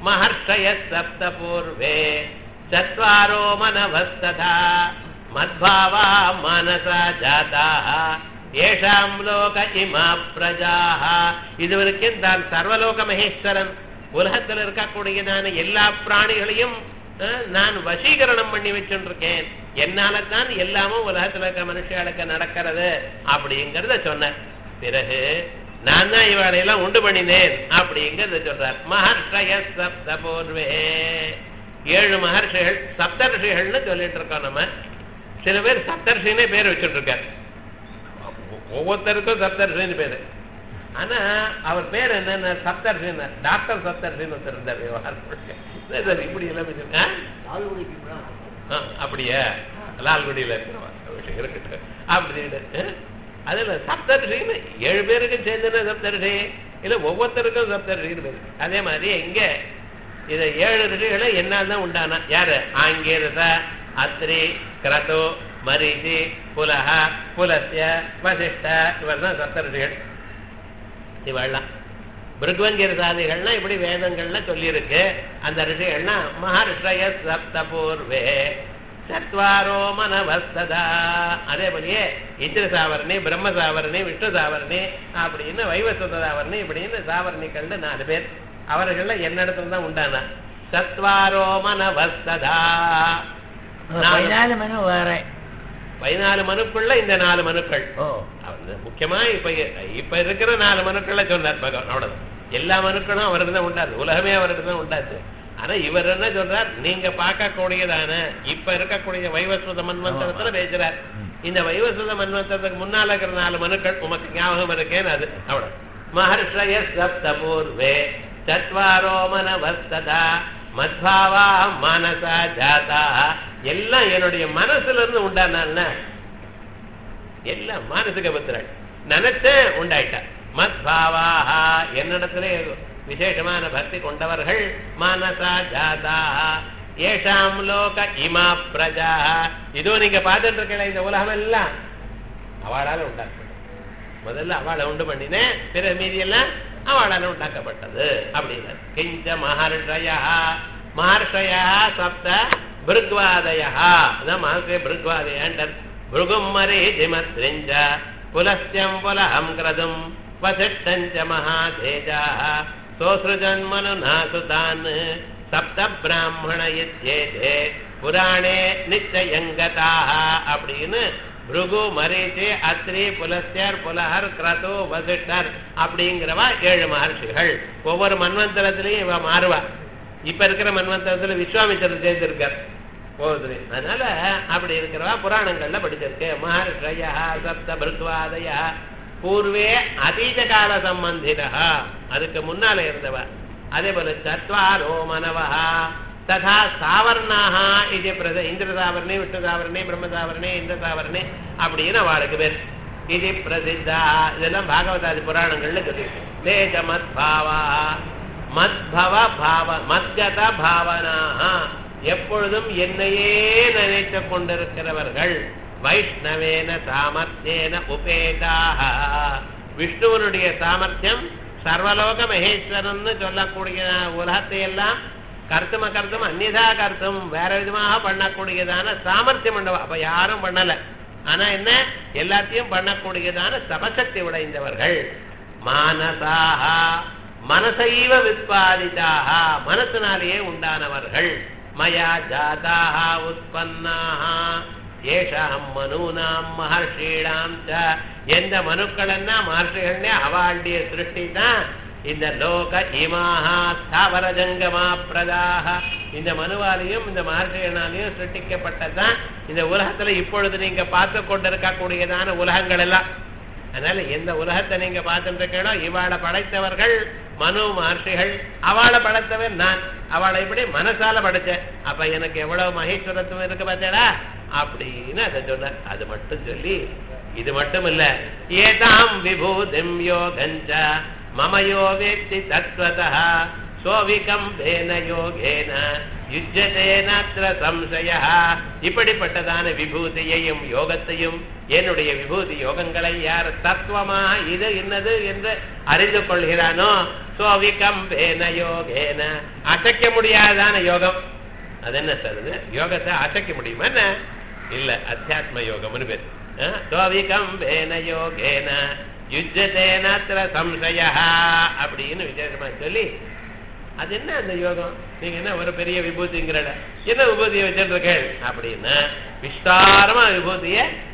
மகர்ஷய சப்த பூர்வே சத்வாரோ மனவஸ்ததா மத்பாவா மனசா ஜாதாக ஏஷாம் லோக இமா பிரஜாக இதுவரைக்கும் தான் சர்வலோக மகேஸ்வரன் உலகத்தில் இருக்கக்கூடியதான எல்லா பிராணிகளையும் அஹ், நான் வசீகரணம் பண்ணி வச்சுருக்கேன் என்னால தான் எல்லாமும் உலகத்துல இருக்க மனுஷர்களுக்கு நடக்கிறது அப்படிங்கறத சொன்னார் பிறகு நான் தான் இவளையெல்லாம் உண்டு பண்ணினேன் அப்படிங்கறத சொல்றார் மகர்ஷய சப்த பூர்வே ஏழு மகர்ஷிகள் சப்தர்ஷிகள்னு சொல்லிட்டு இருக்கோம் நம்ம சில பேர் சப்தர்ஷினே பேர் வச்சுட்டு இருக்காரு ஒவ்வொருத்தருக்கும் சப்தர்ஷின்னு பேரு ஆனா அவர் பேர் என்னன்னா சப்தர்ஷின்னு டாக்டர் சப்தர்ஷின்னு ஒருத்தர் இருந்தார் விவகாரம் என்ன சார் இப்படி எல்லாம் வச்சிருக்கா ஆ, அப்படியா லால்குடியில இருக்கிறவா விஷயம் இருக்கட்டும் அப்படின்னு அஹ், அதுல சப்தர்ஷின்னு ஏழு பேருக்கு சேர்ந்துன சப்தர்ஷி இல்ல ஒவ்வொருத்தருக்கும் சப்தர்ஷின்னு பேரு அதே மாதிரி இங்க இத ஏழு ரிஷிகளை என்னால் தான் உண்டானா யாரு ஆங்கேரச அத்ரி கிரதோ மரீசி புலஹ புலஸ்ய வசிஷ்ட இவர் தான் சப்தர்ஷிகள் இவெல்லாம் பிருக்வங்கிரசாதிகள்னா இப்படி வேதங்கள்ல சொல்லியிருக்கு அந்த ரிஷிகள்னா மகர்ஷய சப்த பூர்வே சத்வாரோ மனவஸ்ததா அதே போலயே இந்திர சாவரணி பிரம்ம சாவரணி விஷ்ணு சாவரணி அப்படின்னு வைவஸ்வத சாவரணி இப்படின்னு சாவரணிகள்னு நாலு பேர் அவர்கள்ல என்னிடத்துல தான் உண்டானா சத்வாரோ மனவஸ்ததா நாலு- பதினாலு மணி வேற பதினாலு மனுக்குள்ள இந்த நாலு மனுக்கள் ஓ அவரு முக்கியமா இப்ப இப்ப இருக்கிற நாலு மனுக்களை சொன்னார் பகவான் அவ்வளவுதான் எல்லா மனுக்களும் அவருக்கு தான் உண்டாது உலகமே அவருக்கு தான் உண்டாச்சு ஆனா இவர் என்ன சொல்றார் நீங்க பார்க்கக்கூடியதான இப்ப இருக்கக்கூடிய வைவஸ்வத மன்வந்தரத்துல பேசுறார் இந்த வைவஸ்வத மன்வந்தரத்துக்கு முன்னால இருக்கிற நாலு மனுக்கள் உமக்கு ஞாபகம் இருக்கேன்னு அது அவ்வளவு மகர்ஷய சப்த பூர்வே சத்வாரோ மனவஸ்ததா மத்பாவா மனசா ஜாதா எல்லாம் என்னுடைய மனசுல இருந்து உண்டான எல்லாம் மானசிக பத்திரள் நினைச்சேன் உண்டாயிட்டா மத்பாவாக என்னிடத்துல விசேஷமான பக்தி கொண்டவர்கள் மனசா ஜாதா ஏஷாம் லோக இமா பிரஜா இதோ நீங்க பார்த்துட்டு இருக்கல இந்த உலகம் எல்லாம் அவளால உண்டாக்கப்பட்டது முதல்ல அவளை உண்டு பண்ணினேன் பிற மீதி எல்லாம் அவளால உண்டாக்கப்பட்டது அப்படின்னு கிஞ்ச மகர்ஷயா மகர்ஷயா சப்த பிருக்வாதயா அதான் மகர்ஷய பிருக்வாதயாண்டர் भृगुम् मरीचिमत्रिञ्च पुलस्त्यम् पुलहम् क्रतुम् वसिष्ठम् च महातेजाः सोऽसृजन्मनुना सुतान् सप्त பிராமண இத்யேதே புராணே நிச்சயங்கதாக அப்படின்னு பிருகு மரீச்சி அத்ரி புலஸ்யர் புலஹர் கிரது வசிஷ்டர் அப்படிங்கிறவா ஏழு மகர்ஷிகள் ஒவ்வொரு மன்வந்தரத்திலையும் இவ மாறுவா இப்ப இருக்கிற மன்வந்தரத்துல விஸ்வாமித்திரர் சேர்ந்திருக்கார் போகுது அதனால அப்படி இருக்கிறவா புராணங்கள்ல படிச்சிருக்கு மகர்ஷயா சப்த பிருத்வாதய பூர்வே அதீத கால சம்பந்தினா அதுக்கு முன்னால இருந்தவ அதே போல சத்வாரோ மனவா ததா சாவர்ணாக இது பிரத இந்திர சாவரணி விஷ்ணு சாவரணி பிரம்ம சாவரணி இந்திர சாவரணி அப்படின்னு அவளுக்கு பேர் இது பிரசித்தா இதெல்லாம் பாகவதாதி புராணங்கள்ல சொல்லியிருக்கு தேஜ மத்பாவா மத்பவ பாவ மத்கத பாவனா எப்பொழுதும் என்னையே நினைத்துக் கொண்டிருக்கிறவர்கள் வைஷ்ணவேன சாமர்த்தியேன உபேதாக விஷ்ணுவனுடைய சாமர்த்தியம் சர்வலோக மகேஸ்வரன் சொல்லக்கூடிய உலகத்தை எல்லாம் கருத்தும கருத்தும் அந்நிதா கருத்தும் வேற விதமாக பண்ணக்கூடியதான சாமர்த்தியம் பண்ணவா அப்ப யாரும் பண்ணல ஆனா என்ன எல்லாத்தையும் பண்ணக்கூடியதான சபசக்தி உடைந்தவர்கள் மானசாக மனசைவ வித்பாதிதாக மனசினாலேயே உண்டானவர்கள் மயா ஜாதாக உற்பன்னாக ஏஷாம் மனூனாம் மகர்ஷீடாம் ச எந்த மனுக்களன்னா மகர்ஷிகள்னே அவளுடைய சிருஷ்டி தான் இந்த லோக இமாஹா ஸ்தாவர ஜங்கமா பிரதாக இந்த மனுவாலையும் இந்த மகர்ஷிகளாலையும் சிருஷ்டிக்கப்பட்டதுதான் இந்த உலகத்துல இப்பொழுது நீங்க பார்த்து கொண்டிருக்கக்கூடியதான உலகங்கள் எல்லாம் அதனால எந்த உலகத்தை நீங்க பார்த்துட்டு இருக்கீங்களோ இவாளை படைத்தவர்கள் மனு மகர்ஷிகள் அவளை படைத்தவன் நான் அவளை இப்படி மனசால படைச்சேன் அப்ப எனக்கு எவ்வளவு மகேஸ்வரத்துவம் இருக்கு பார்த்தேடா அப்படின்னு அதை சொன்ன அது மட்டும் சொல்லி இது மட்டும் இல்ல ஏதாம் விபூதிம் யோகஞ்ச மம யோகேத்தி தத்வதா சோவிகம்பேன யோகேன யுஜ்யதேனத்திர சம்சய இப்படிப்பட்டதான விபூதியையும் யோகத்தையும் என்னுடைய விபூதி யோகங்களை யார் தத்துவமா இது என்னது என்று அறிந்து கொள்கிறானோ சோவிகம்பேன யோகேன அசைக்க முடியாதான யோகம் அது என்ன சார் இது யோகத்தை அசைக்க முடியுமா என்ன இல்ல அத்தியாத்ம யோகம்னு பேர் சோவிகம்பேன யோகேன யுஜ்ஜதேனத்திர சம்சய அப்படின்னு விசேஷமா சொல்லி அது என்ன அந்த யோகம் நீங்க என்ன ஒரு பெரிய விபூதிங்கிற என்ன விபூதியை வச்சிருக்கேள் அப்படின்னா விஸ்தாரமா விபூதிய